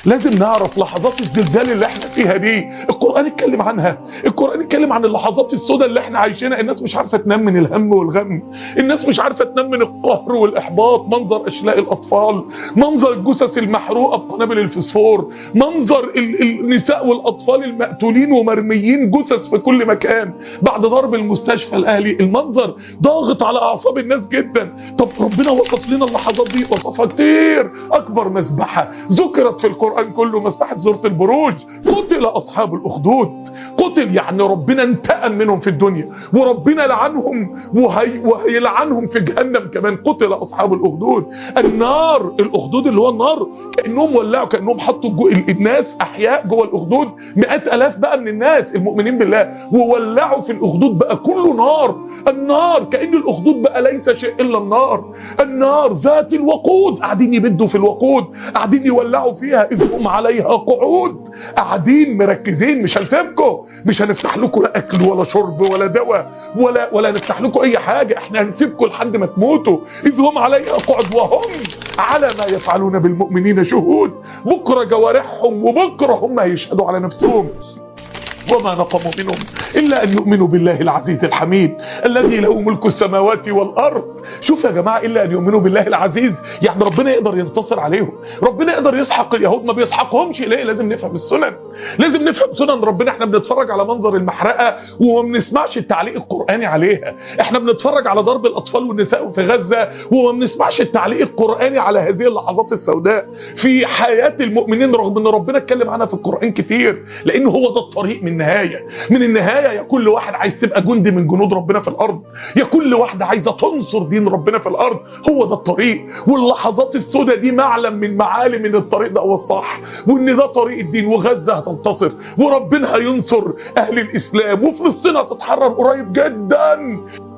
لازم نعرف لحظات الزلزال اللي احنا فيها دي القرآن اتكلم عنها القرآن اتكلم عن اللحظات السوداء اللي احنا عايشينها الناس مش عارفة تنام من الهم والغم الناس مش عارفة تنام من القهر والإحباط منظر أشلاء الأطفال منظر الجثث المحروقة بقنابل الفسفور منظر ال- النساء والأطفال المقتولين ومرميين جثث في كل مكان بعد ضرب المستشفى الأهلي المنظر ضاغط على أعصاب الناس جدا طب ربنا وصف لنا اللحظات دي وصفها كتير أكبر مذبحة ذكرت في القرآن كله مذبحة سورة البروج قتل أصحاب الأخدود قتل يعني ربنا انتقم منهم في الدنيا وربنا لعنهم وهي وهيلعنهم في جهنم كمان قتل أصحاب الأخدود النار الأخدود اللي هو النار كأنهم ولعوا كأنهم حطوا جو الناس أحياء جوه الأخدود مئات ألاف بقى من الناس المؤمنين بالله وولعوا في الأخدود بقى كله نار النار كأن الأخدود بقى ليس شيء إلا النار النار ذات الوقود قاعدين يبدوا في الوقود قاعدين يولعوا فيها إذ هم عليها قعود قاعدين مركزين مش هنسيبكم مش هنفتح لكم لا أكل ولا شرب ولا دواء ولا ولا نفتح لكم أي حاجة احنا هنسيبكم لحد ما تموتوا إذ هم عليها قعود وهم على ما يفعلون بالمؤمنين شهود بكرة جوارحهم وبكرة هم هيشهدوا على نفسهم وما نقموا منهم إلا أن يؤمنوا بالله العزيز الحميد الذي له ملك السماوات والأرض شوف يا جماعة إلا أن يؤمنوا بالله العزيز يعني ربنا يقدر ينتصر عليهم ربنا يقدر يسحق اليهود ما بيسحقهمش ليه لازم نفهم السنن لازم نفهم سنن ربنا احنا بنتفرج على منظر المحرقة وما بنسمعش التعليق القرآني عليها احنا بنتفرج على ضرب الأطفال والنساء في غزة وما بنسمعش التعليق القرآني على هذه اللحظات السوداء في حياة المؤمنين رغم ان ربنا اتكلم عنها في القرآن كتير لأن هو ده الطريق من النهاية من النهاية يا كل واحد عايز تبقى جندي من جنود ربنا في الأرض يا كل واحدة عايزة تنصر دين ربنا في الأرض هو ده الطريق واللحظات السوداء دي معلم من معالم ان الطريق ده هو الصح وان ده طريق الدين وغزة هتنتصر وربنا هينصر أهل الإسلام وفلسطين هتتحرر قريب جدا